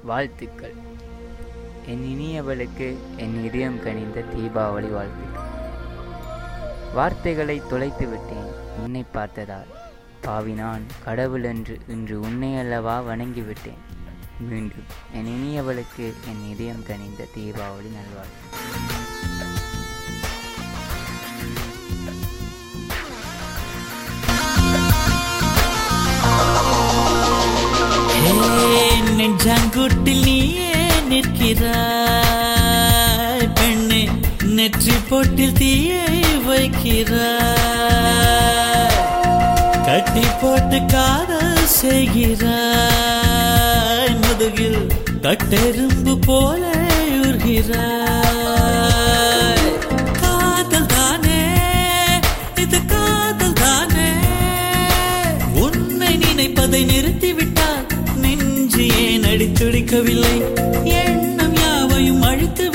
வாழ்த்துக்கள் என் இனியவளுக்கு என் இதயம் கனிந்த தீபாவளி வாழ்த்துக்கள் வார்த்தைகளை தொலைத்து விட்டேன் உன்னை பார்த்ததால் பாவி நான் கடவுள் என்று இன்று உன்னை அல்லவா வணங்கிவிட்டேன் மீண்டும் என் இனியவளுக்கு என் இதயம் கனிந்த தீபாவளி நல்வாழ்த்து ஏன் நெஞ்சாங்குட்டில் நீயே நிற்கிறாய் பெண்ணே நெற்றி பொட்டில் தீயை வைக்கிறாய் கட்டி போட்டு காதல் செய்கிறாய் முதுகில் கட்டெரும்பு போல உருகிறாய் காதல் தானே இது காதல் தானே உன்னை நினைப்பதை நிறுத்திவிட்டால் நெஞ்சு ஏன் அடித்துடிக்கவில்லை எண்ணம் யாவையும் அழித்து